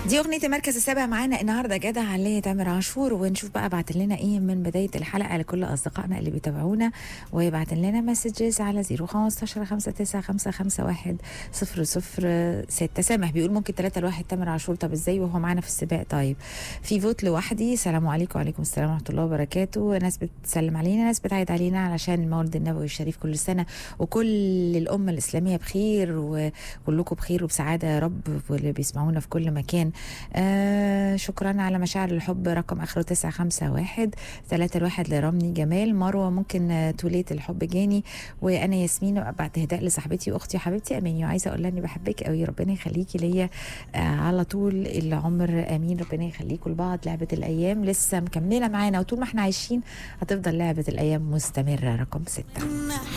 دي اغنيه المركز السابع معانا النهارده جدع عليه تامر عاشور ونشوف بقى بعت لنا ايه من بدايه الحلقه لكل اصدقائنا اللي بيتابعونا ويبعت لنا مسجز على 015 59 0006 سامح بيقول ممكن 3 لواحد تامر عاشور طب ازاي وهو معانا في السباق طيب في فوت لوحدي السلام عليكم وعليكم السلام ورحمه الله وبركاته ناس بتسلم علينا ناس بتعيد علينا علشان المولد النبوي الشريف كل سنه وكل الامه الاسلاميه بخير وكلكم بخير وبسعاده يا رب واللي بيسمعونا في كل مكان آه شكرا على مشاعر الحب رقم اخره 951 3 الواحد لرمني جمال مروه ممكن آه، توليت الحب جاني وانا ياسمين وابعت اهداء لصاحبتي واختي وحبيبتي اماني وعايزه اقول لها اني بحبك قوي ربنا يخليكي ليا آه على طول العمر امين ربنا يخليكم لبعض لعبه الايام لسه مكمله معانا وطول ما احنا عايشين هتفضل لعبه الايام مستمره رقم ستة